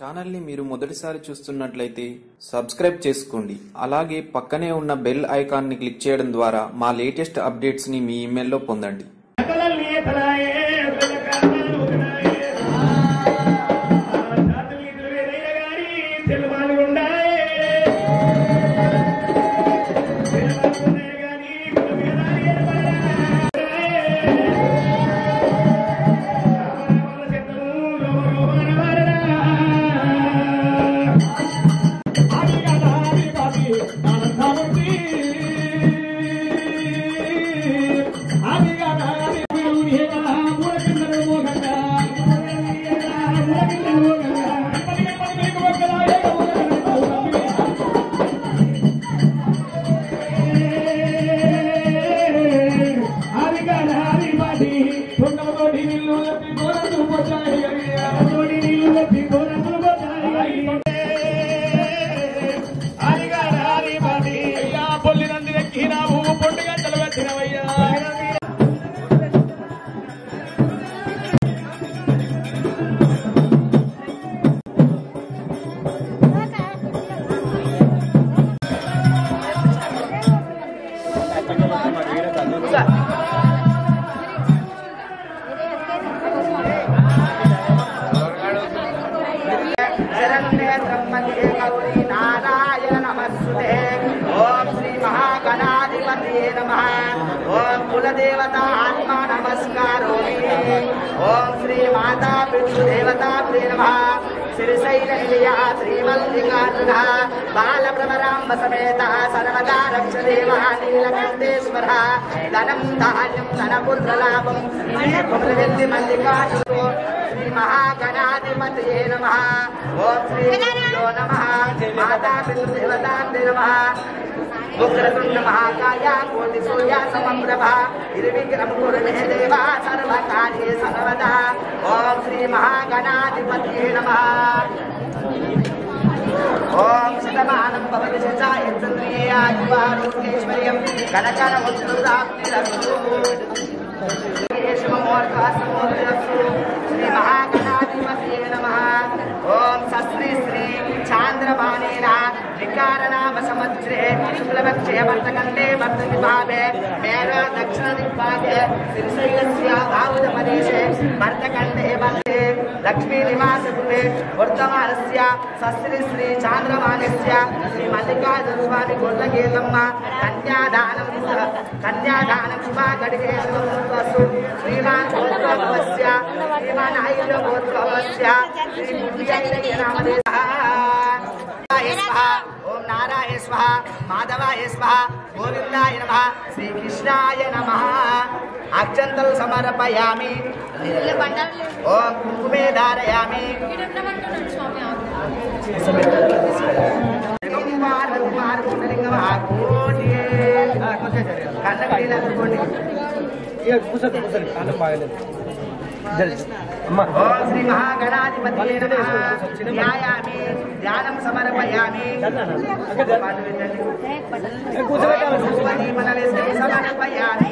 ఛానల్ని మీరు మొదటిసారి చూస్తున్నట్లయితే సబ్స్క్రైబ్ చేసుకోండి అలాగే పక్కనే ఉన్న బెల్ ఐకాన్ని క్లిక్ చేయడం ద్వారా మా లేటెస్ట్ అప్డేట్స్ని మీ ఇమెయిల్లో పొందండి సకలల్లి ఎతలాయే, సకలకారణాలు ఒకనాయే. ఆ జాతులు ఇద్దరు వేరైన గాని తెల్లవాళ్ళు ఉండాయే. తెల్లవాళ్ళు ఉన్నాయి గాని కుల భేదాలు ఏర్పడాయే. రామరామల శబ్దము రోమ రోమాన వారడా. పొల్లినంది ఎక్కినావు పొండి గంటలు కట్టినవయ్యా శరణ్యే బ్రహ్మణ్యే గౌరీ నారాయణ నమస్తుతే ఓం శ్రీ మహాగణాధిపతియే నమః ఓం కులదేవత ఆత్మా నమస్కారోమి ఓం శ్రీ మాతా పితృదేవతాభ్యే నమః శ్రీశైల నిలయ శ్రీమల్లికార్జున బాలభ్రమరాంబ సమేత సర్వదా రక్ష దేవ నీలకంఠేశ్వర ధనం ధాన్యం ధనపుత్రలాభం వెల్లి మల్లికార్జున శ్రీ మహాగణాధిపతయే నమ ఓం శ్రీ గురుభ్యో నమ మాతా పితృదేవతాభ్యే నమ ఉగ్రతుండ మహాకాయ కోటి సూర్య సమప్రభ నిర్విఘ్నం కురు మే దేవ సర్వకార్యే సర్వదా ఓం శ్రీ మహాగణాధిపతయే నమ ఓం శతమానం భవతి శతాయత్రేయాయువారోగ్యేశ్వర్యం కనకన ఉత్తుదాప్తిరస్తు శ్రీ మహాగణాధిపతే నమ ఓం సశ్రీ శ్రీ చాంద్రమానేన వికారనామ సంవత్సరే శుక్లపక్షే వర్తకండే వర్త విభాగే మేర దక్షిణ దిగ్భాగే శ్రీశైలస్య బాహుద ప్రదేశే వర్తకండే వర్తే లక్ష్మీ నివాసగృహే వర్తమానస్య సశ్రీ శ్రీ చాంద్రమానస్య శ్రీ మల్లికార్జున స్వామి గొల్లగేలమ్మ కన్యాదానం కన్యాదానం శుభాగడిగే శుభమస్తు శ్రీమాన్ గోత్రోద్భవస్య శ్రీమాన్ ఆయుధ గోత్రోద్భవస్య శ్రీ బుద్ధిజయ నామదేశः స్వహ ఓం నారాయణ స్వహ మాధవాయ స్వహ గోవిందాయ నమ శ్రీకృష్ణాయ నమ అక్షంతలు సమర్పయామి ఓం కుంకుమే ధారయామి ఓం శ్రీ మహాగణాధిపతి ధ్యాయామి ధ్యానం సమర్పయామి మనలి శ్రీ సమర్పయామి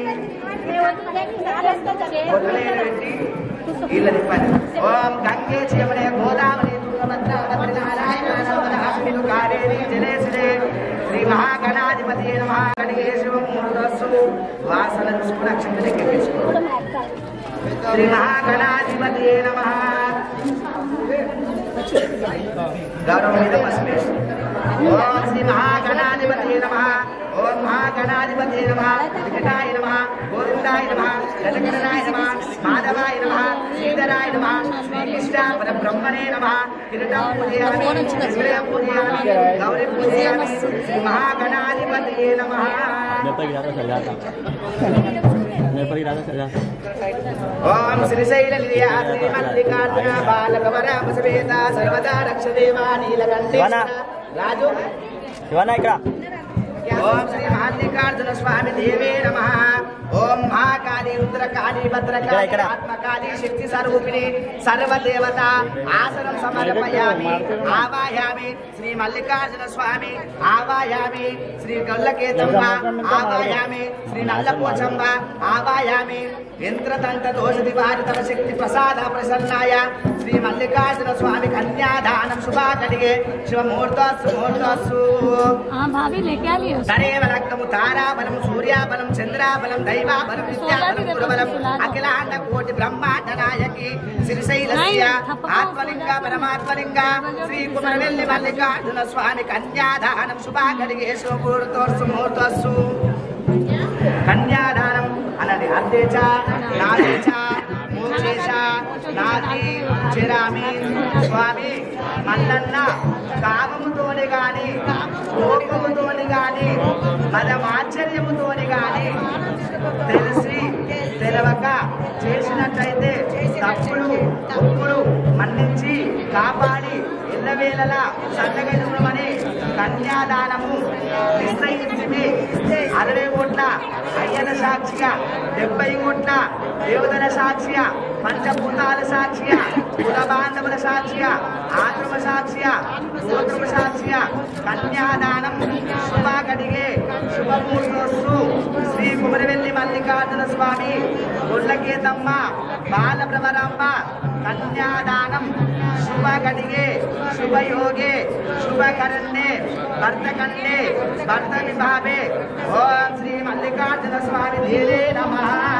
వీళ్ళ తిప్పాలి. ఓం గంగే చయమనే గోదావరి తుంగభద్ర కపిల నారాయణ నర్మదాస్మిన్ కావేరీ జలేశిలే శ్రీ మహాగణాధిపతి నమ గణగే శివం మూర్ధస్సు వాసన చూసుకుని అక్షంత దగ్గర తీసుకో శ్రీ మహాగణాధిపతి నమ గౌరవనీయ పరమేశ్వర ఓం శ్రీ మహాగణాధిపతి నమ ఓం మహాగణాధిపతి నమ వికటాయ నమ గోవిందాయ నమ గజగణనాయ నమ మాధవాయ నమ శ్రీధరాయ నమ శ్రీకృష్ణ పరబ్రహ్మణే నమ కిరీటం పూజయామి విగ్రహం పూజయామి గౌరీ పూజయామి శ్రీ మహాగణాధిపతి నమ मेरे पर गिरा था चल जाता मेरे पर गिरा था चल जाता ఓం శ్రీశైల నిలయ శ్రీమల్లికార్జున బాలకవరామ సమేత సర్వదా రక్ష దేవా నీలకంఠేశ్వర రాజు శివన్న ఇక్కడ ఓం శ్రీ మల్లికార్జున స్వామి దేవే నమ ఓం మహాకాళి రుద్రకాళి భద్రకాళి ఇక్కడ, ఇక్కడ. ఆత్మకాళి శక్తి స్వరూపిణి సర్వదేవత ఆసనం సమర్పయామి ఆవాయామి శ్రీ మల్లికార్జున స్వామి ఆవాయామి శ్రీ గొల్లకేతమ్మ ఆవాయామి శ్రీ నల్లపోచమ్మ ఆవాయామి యంత్రతంత్ర దోష నివారితవ శక్తి ప్రసాద ప్రసన్నాయ శ్రీ మల్లికార్జున స్వామి కన్యాదానం శుభాకటిగే శివమూర్తస్సు ముహూర్తస్సు हाँ भाभी लेके आ लिए उसको। తదేవ రక్తము తారాబలం సూర్యాబలం చంద్రాబలం దైవాబలం విద్యాబలం గురుబలం అఖిలాండ కోటి బ్రహ్మాండ నాయకి శ్రీశైలస్య ఆత్మలింగ పరమాత్మలింగ శ్రీ కుమరవెల్లి మల్లికార్జున స్వామి కన్యాదానం శుభాకడిగే శుభముహూర్తోస్సు ముహూర్తస్సు కన్యాదానం అన్నది అర్ధేచ నాదేచ మోక్షేశ నాది చిరామి స్వామి మల్లన్న కామముతోని గాని కోపముతోని గాని మదమాశ్చర్యముతోని గాని తెలిసి తెలవక చేసినట్లయితే తప్పులు ఒప్పులు మన్నించి కాపాడి ఎల్లవేళలా చల్లగా చూడమని కన్యాదానము నిశ్చయించి అరవై కోట్ల అయ్యల సాక్షిగా డెబ్బై కోట్ల దేవతల సాక్షిగా పంచభూతాల సాక్షిగా కుల బాంధవుల సాక్షిగా ఆత్మ సాక్షిగా గోత్రమ సాక్షిగా కన్యాదానం శుభాగడిగే శుభమూర్తోస్తు శ్రీ కుమరవెల్లి మల్లికార్జున స్వామి గొల్లకేతమ్మ బాలప్రవరమ్మ కన్యాదానం శుభగడిగే శుభయోగే శుభకరణే భర్తకన్నే భర్త విభావే ఓం శ్రీ మల్లికార్జున స్వామి దేవే నమ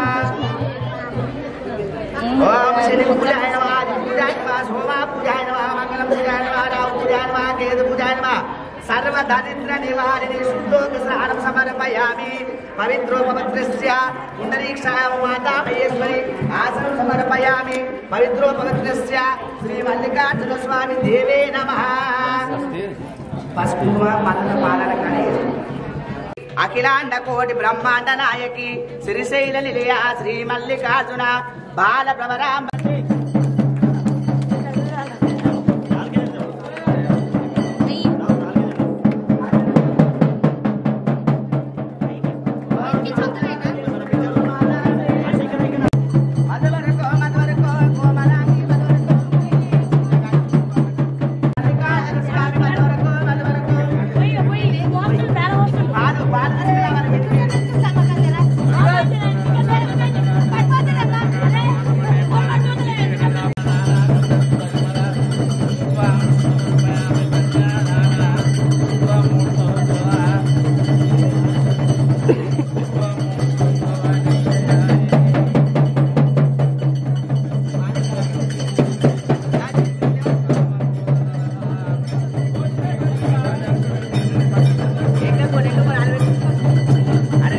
ఓం శని పూజాయ నమ ఆది పూజాయ నమ సోమా పూజాయ నమ మంగళ పూజాయ నమ రావు పూజాయ నమ కేతు పూజాయ నమ సర్వ దరిద్ర నివారిణి శుద్ధోక స్నానం సమర్పయామి పవిత్రోపవిత్రస్య పుండరీక్షాయామ మాతా మహేశ్వరి ఆసనం సమర్పయామి పవిత్రోపవిత్రస్య శ్రీ మల్లికార్జున స్వామి దేవే నమః పసుపు మల్ల పాలన కానీ అఖిలాండ కోటి బ్రహ్మాండ నాయకి శ్రీశైల నిలయ శ్రీ మల్లికార్జున బాల ప్రవరాంబ మధువరకో మధువరకో కోమలాంగి మధువరకో మల్లికార్జున స్వామి మధువరకో మధువరకో పోయి పోయి హాస్టల్ వేరే హాస్టల్ పాలు పాలు తీసుకురావాలి. ఎక్కకో, ఎక్కకో, అరే. అరే.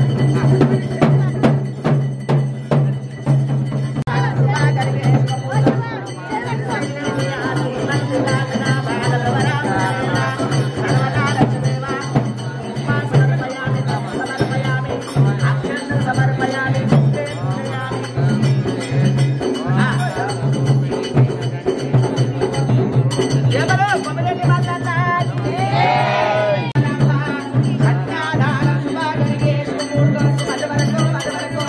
ఎవరో కొమరెల్లి మల్లన్న కన్యాదానం శుభాగరిగే శుభముహూర్తం మధువరకో మధువరకో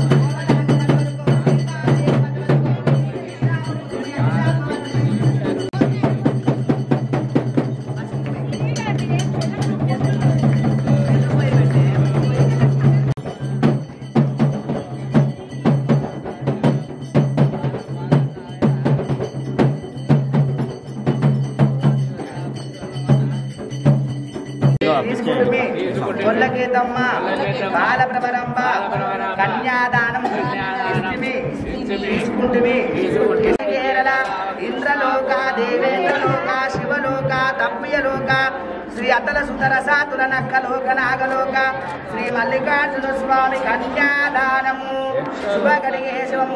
తీసుకుంటుమి గొల్లకేతమ్మ బాలప్రభరంబ కన్యాదానం ఇస్తిమి తీసుకుంటుమి కేరళ ఇంద్రలోక దేవేంద్రలోక శివలోక తప్పియలోక శ్రీ అతల సుతర సాతుల నక్కలోక నాగలోక శ్రీ మల్లికార్జున స్వామి కన్యాదానము శుభగడిగే శివము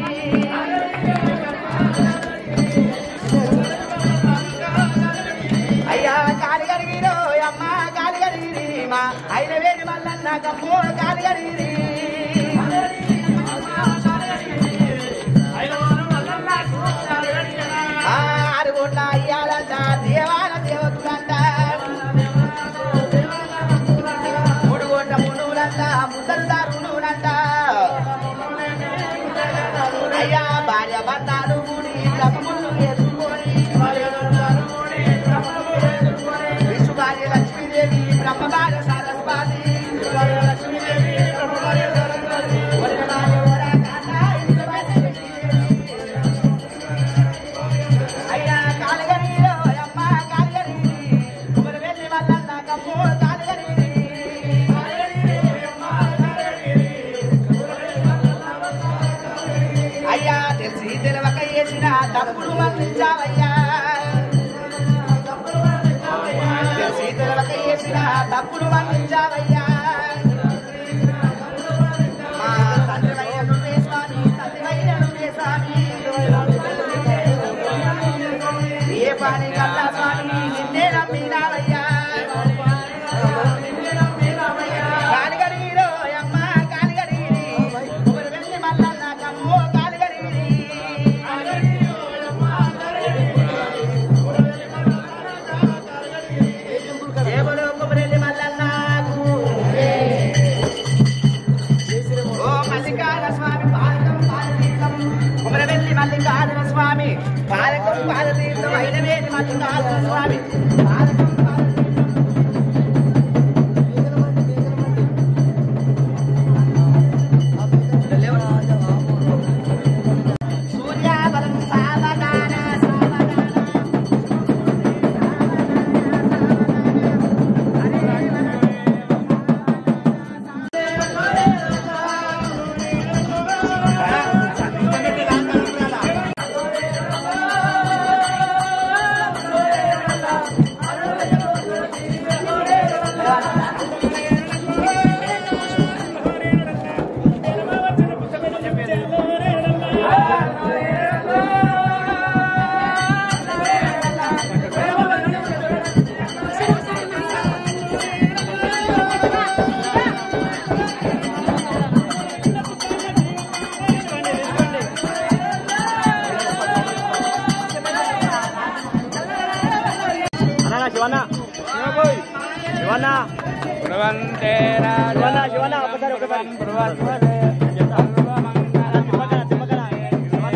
అయ్యా గాలి గడిగిరో అమ్మ గాలి గడిగిరి మా ఐదు వేలు మల్లన్న కమ్మో గాలి గడిగిరి ఆ, ఆరు కోట్ల అయ్యాలంట దేవాల దేవతులంట మూడు కోట్ల మునులంట ముద్దలు దారుణులంట అయ్యా భార్య భర్తలు కూడి బ్రహ్మములు వేసుకొని విశ్వభార్య లక్ష్మీదేవి బ్రహ్మభార్య సరస్వతి వరద భార్య వర అయ్యా తెలిసి తెలవక చేసిన తప్పులు మన్నించావయ్యా తెలిసి తెలవక చేసిన తప్పులు మన్నించావయ్యా మా తండ్రివైన నువ్వే స్వామి తండ్రివైన నువ్వే స్వామి ఏ పాని కల్లా స్వామి నిన్నే నమ్మినావయ్యా కాలిగరీరో అమ్మ కాలిగరీరి ఒకరు వెళ్ళి మల్లన్న కమ్మో కాలిగరీరి దేవుడు కొబ్బరెల్లి మల్లన్నకు ఓ మల్లికార్జున స్వామి పాదకం పాదతీర్థం కొమరవెల్లి మల్లికార్జున స్వామి పాదకం పాదతీర్థం అయినవేది మల్లికార్జున స్వామి పాదకం పాదతీర్థం సూర్యాబలం సావధాన సావధాన అన్న శివన్న శివన్న శివన్న శివన్న ఒకసారి ఒకసారి తిమ్మకన, తిమ్మకన. శివన్న.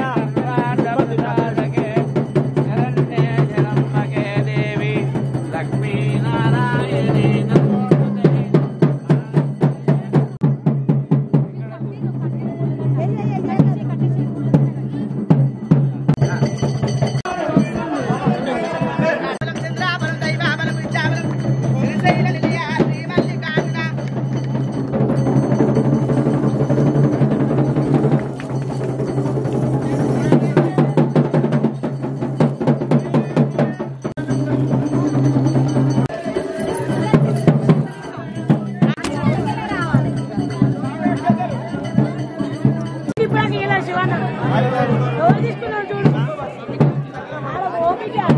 బలం చంద్రాబలం దైవాబలం విద్యాబలం శ్రీశైల నిలయ శ్రీ మల్లికార్జున ఇప్పుడు ఇలా శివన్న ఎవరు తీసుకున్నావు చూడు ఆడ ఓపిక